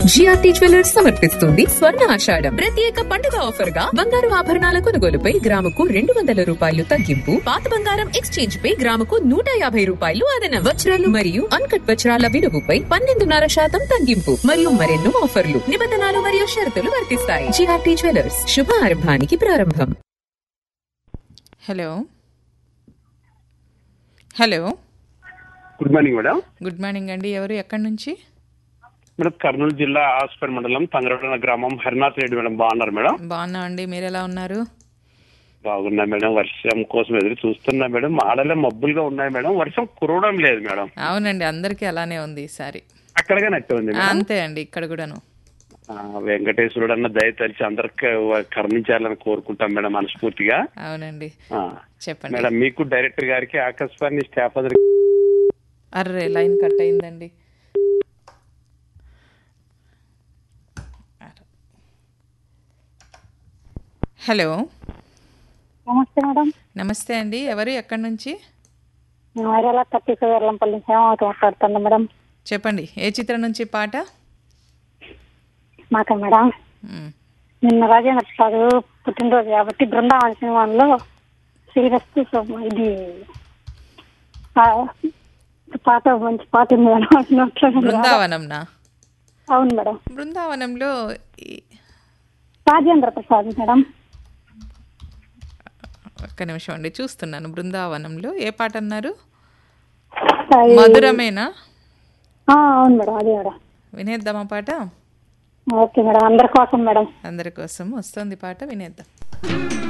GRT jewellers సమర్పిస్తుంది స్వర్ణ ఆషాఢం ప్రత్యేక పండుగ ఆఫర్ గా బంగారు ఆభరణాల కొనుగోలుపై గ్రాముకు రెండు వందల రూపాయలు తగ్గింపు పాత బంగారం ఎక్స్చేంజ్ పై గ్రాముకు నూట యాభై రూపాయలు అదనం వజ్రాలు మరియు అన్కట్ వజ్రాల విలువపై పన్నెండున్నర శాతం తగ్గింపు మరియు మరెన్నో ఆఫర్లు నిబంధనలు మరియు షరతులు వర్తిస్తాయి జిఆర్టీ జ్యువెలర్స్ శుభ ఆరంభానికి ప్రారంభం hello hello good morning madam good morning అండి ఎవరు ఎక్కడి నుంచి మేడం కర్నూలు జిల్లా ఆస్పేట్ మండలం తంగరపడ గ్రామం హరినాథ్ రెడ్డి మేడం బాగున్నారు మేడం బాగున్నాం అండి మీరు ఎలా ఉన్నారు బాగున్నా మేడం వర్షం కోసం ఎదురు చూస్తున్నా మేడం ఆడలే మబ్బులుగా ఉన్నాయి మేడం వర్షం కురవడం లేదు మేడం అవునండి అందరికీ అలానే ఉంది ఈసారి అక్కడగా నట్టు ఉంది ఆ, మేడం అంతే అండి ఇక్కడ కూడాను ఆ, వెంకటేశ్వరుడు అన్న దయ తలిచి అందరికి కరుణించాలని కోరుకుంటాం మేడం మనస్ఫూర్తిగా అవునండి ఆ, చెప్పండి మేడం మీకు డైరెక్టర్ గారికి ఆకాశవాణి స్టాఫ్ అందరికి అర్రే లైన్ కట్ అయిందండి హలో నమస్తే మేడం నమస్తే అండి ఎవరు ఎక్కడి నుంచి నేను వైరాల థర్టీ ఫైవ్ ఎర్లంపల్లి హేమావతి మాట్లాడుతున్నా మేడం చెప్పండి ఏ చిత్రం నుంచి పాట మాక మేడం మ్, నిన్న రాజేంద్ర ప్రసాద్ పుట్టినరోజు కాబట్టి బృందావన సినిమాలో శ్రీరస్తు శుభం ఇది ఆ, పాట మంచి పాట ఉంది మేడం అది నోట్లో నుంచి రాదు. బృందావనంనా అవును మేడం బృందావనంలో ఈ- రాజేంద్ర ప్రసాద్ మేడం ఒక్క నిమిషం అండి చూస్తున్నాను బృందావనంలో ఏ పాట అన్నారు అది- మధురమేనా ఆ, అవును మేడం అదే మేడం వినేద్దామా పాట ఓకే మేడం అందరి కోసం మేడం అందరి కోసం వస్తుంది పాట వినేద్దాం